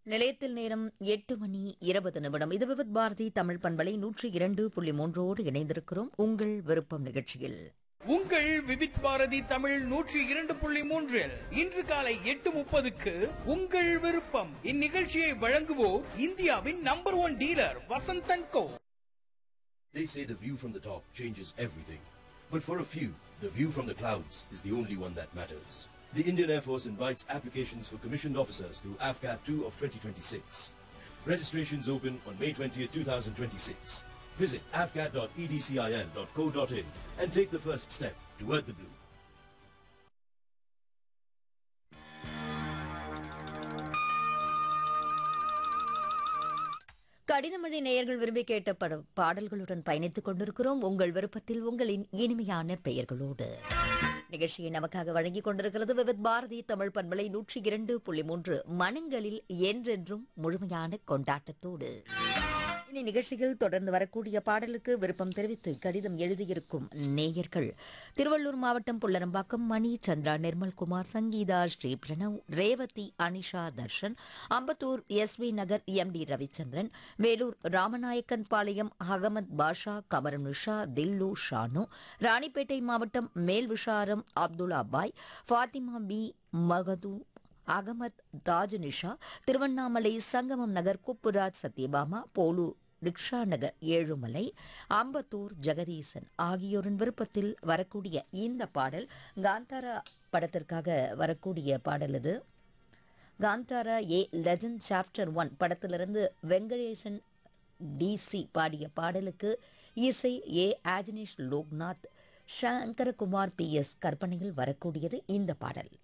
நிலையத்தில் நேரம் எட்டு மணி இருபது நிமிடம் இது விவித் பாரதி தமிழ் பண்பலை நூற்றி இரண்டு புள்ளி மூன்றோடு இணைந்திருக்கிறோம் உங்கள் விருப்பம் நிகழ்ச்சியில் உங்கள் விவித் பாரதி தமிழ் நூற்றி இரண்டு புள்ளி மூன்றில் இன்று காலை எட்டு முப்பதுக்கு உங்கள் விருப்பம் இந்நிகழ்ச்சியை வழங்குவோர் இந்தியாவின் number one dealer Vasanthan co They say the view from the top changes everything. But for a few, the view from the clouds is the only one that matters. The Indian Air Force invites applications for commissioned officers through AFCAT 2 of 2026. Registrations open on May 20th, 2026. Visit afcat.edcil.co.in and take the first step toward the blue. கடிதமழை நேயர்கள் விரும்பி கேட்ட பட பாடல்களுடன் பயணித்துக் கொண்டிருக்கிறோம் உங்கள் விருப்பத்தில் உங்களின் இனிமையான பெயர்களோடு நிகழ்ச்சியை நமக்காக வழங்கிக் கொண்டிருக்கிறது விவித் பாரதி தமிழ் பண்பலை நூற்றி இரண்டு புள்ளி மூன்று மனங்களில் என்றென்றும் முழுமையான கொண்டாட்டத்தோடு இனி நிகழ்ச்சியில் தொடர்ந்து வரக்கூடிய பாடலுக்கு விருப்பம் தெரிவித்து கடிதம் எழுதியிருக்கும் நேயர்கள் திருவள்ளூர் மாவட்டம் Pullarambakkam Mani Chandra Nirmalkumar Sangeetha Sri Pranav Revathi Anisha Darshan Ambattur SV Nagar M D Ravichandran Vellore Ramanayakkan Palayam Ahamed Basha Kamaram Nisha Thillu Shanu Ranipet மாவட்டம் Melvisharam Abdullah Bhai Fathima B Mahadu Ahamed Taj Nisha Tiruvannamalai Sangamam Nagar Kupparaj Sathyabama Polu rickshaw Nagar Ezhumalai Ambattur Jagadeesan ஆகியோரின் விருப்பத்தில் வரக்கூடிய இந்த பாடல் காந்தாரா படத்திற்காக வரக்கூடிய பாடல் இது Kantara A legend chapter one படத்திலிருந்து வெங்கடேசன் டிசி பாடிய பாடலுக்கு இசை A Ajaneesh Loknath Sankarakumar B S கற்பனையில் வரக்கூடியது இந்த பாடல்